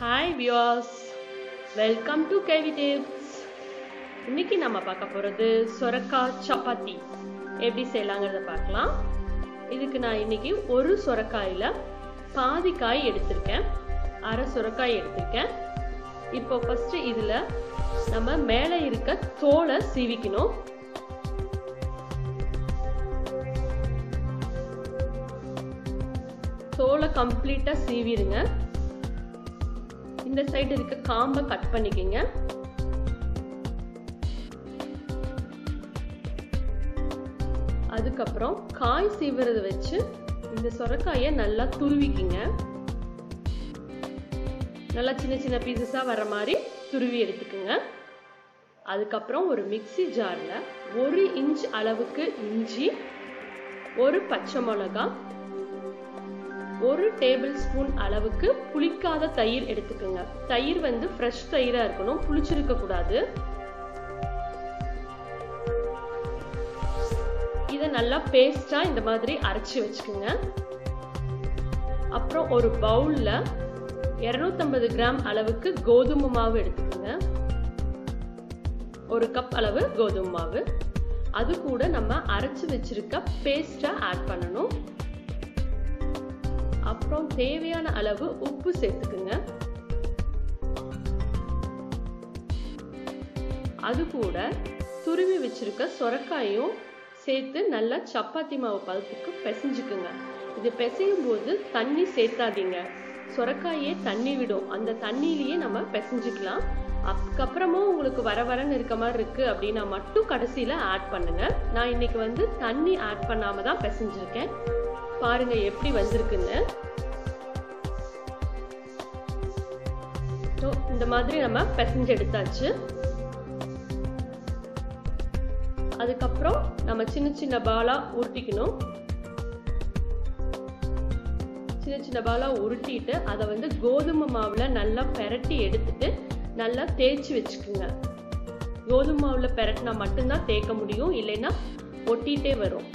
hi viewers welcome to KV tips இன்னைக்கு நம்ம பார்க்க போகிறது சொரக்காய் சப்பாத்தி எப்படி செய்யலாங்கிறத பார்க்கலாம் இதுக்கு நான் இன்னைக்கு ஒரு சொரக்காயில் பாதி காய் எடுத்திருக்கேன் அரை சுரக்காய் எடுத்திருக்கேன் இப்போ ஃபஸ்ட்டு இதில் நம்ம மேலே இருக்க தோலை சீவிக்கணும் தோலை கம்ப்ளீட்டாக சீவிடுங்க இந்த சைடு இருக்க காம்பை கட் பண்ணிக்கங்க அதுக்கப்புறம் காய் சீவுறத வச்சு இந்த சொரக்காயை நல்லா துருவிக்கிங்க நல்லா சின்ன சின்ன பீசஸாக வர மாதிரி துருவி எடுத்துக்கோங்க அதுக்கப்புறம் ஒரு மிக்சி ஜாரில் ஒரு இன்ச் அளவுக்கு இஞ்சி ஒரு பச்சை மிளகா ஒரு டேபிள் ஸ்பூன் அளவுக்கு புளிக்காத தயிர் எடுத்துக்கோங்க தயிர் வந்து ஃப்ரெஷ் தயிரா இருக்கணும் புளிச்சிருக்க கூடாது இதை நல்லா பேஸ்டா இந்த மாதிரி அரைச்சி வச்சுக்கோங்க அப்புறம் ஒரு பவுல்ல இருநூத்தம்பது கிராம் அளவுக்கு கோதுமை மாவு எடுத்துக்கோங்க ஒரு கப் அளவு கோதுமை மாவு அது கூட நம்ம அரைச்சு வச்சிருக்க பேஸ்டா ஆட் பண்ணணும் அப்புறம் தேவையான அளவு உப்பு சேர்த்துக்குங்க அது கூட துருவி வச்சிருக்க சொரக்காயும் சேர்த்து நல்லா சப்பாத்தி மாவு பதத்துக்கு பிசைஞ்சுக்குங்க இது பிசையும் போது தண்ணி சேர்த்தாதீங்க சொரக்காயே தண்ணி விடும் அந்த தண்ணியிலேயே நம்ம பிசைஞ்சுக்கலாம் அதுக்கப்புறமும் உங்களுக்கு வர வரன்னு இருக்க மாதிரி இருக்கு அப்படின்னா மட்டும் கடைசியில ஆட் பண்ணுங்க நான் இன்னைக்கு வந்து தண்ணி ஆட் பண்ணாம தான் பிசைஞ்சிருக்கேன் பாருங்க எப்படி வந்திருக்குன்னு இந்த மாதிரி நம்ம பிசைஞ்சு எடுத்தாச்சு அதுக்கப்புறம் நம்ம சின்ன சின்ன பாலா உருட்டிக்கணும் சின்ன சின்ன பாலா உருட்டிட்டு அதை வந்து கோதுமை மாவுல நல்லா பெரட்டி எடுத்துட்டு நல்லா தேய்ச்சி வச்சுக்கோங்க கோதுமை மாவுல பெரட்டினா மட்டும்தான் தேய்க்க முடியும் இல்லைன்னா ஒட்டிகிட்டே வரும்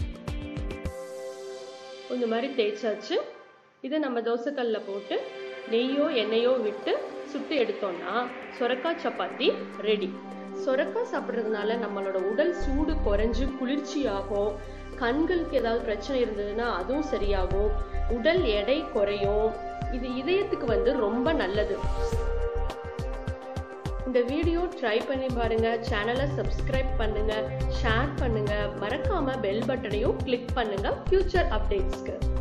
இந்த மாதிரி தேய்ச்சாச்சு இதை நம்ம தோசைக்கல்ல போட்டு நெய்யோ எண்ணெயோ விட்டு சுட்டு எடுத்தோம்னா சொரக்காய் சப்பாத்தி ரெடி சொரக்காய் சாப்பிட்றதுனால நம்மளோட உடல் சூடு குறைஞ்சு குளிர்ச்சி ஆகும் கண்களுக்கு ஏதாவது பிரச்சனை இருந்ததுன்னா அதுவும் சரியாகும் உடல் எடை குறையும் இது இதயத்துக்கு வந்து ரொம்ப நல்லது இந்த வீடியோ ட்ரை பண்ணி பாருங்க சேனலை சப்ஸ்கிரைப் பண்ணுங்க ஷேர் பண்ணுங்க மறக்காம பெல் பட்டனையும் கிளிக் பண்ணுங்க ஃபியூச்சர் அப்டேட்ஸ்க்கு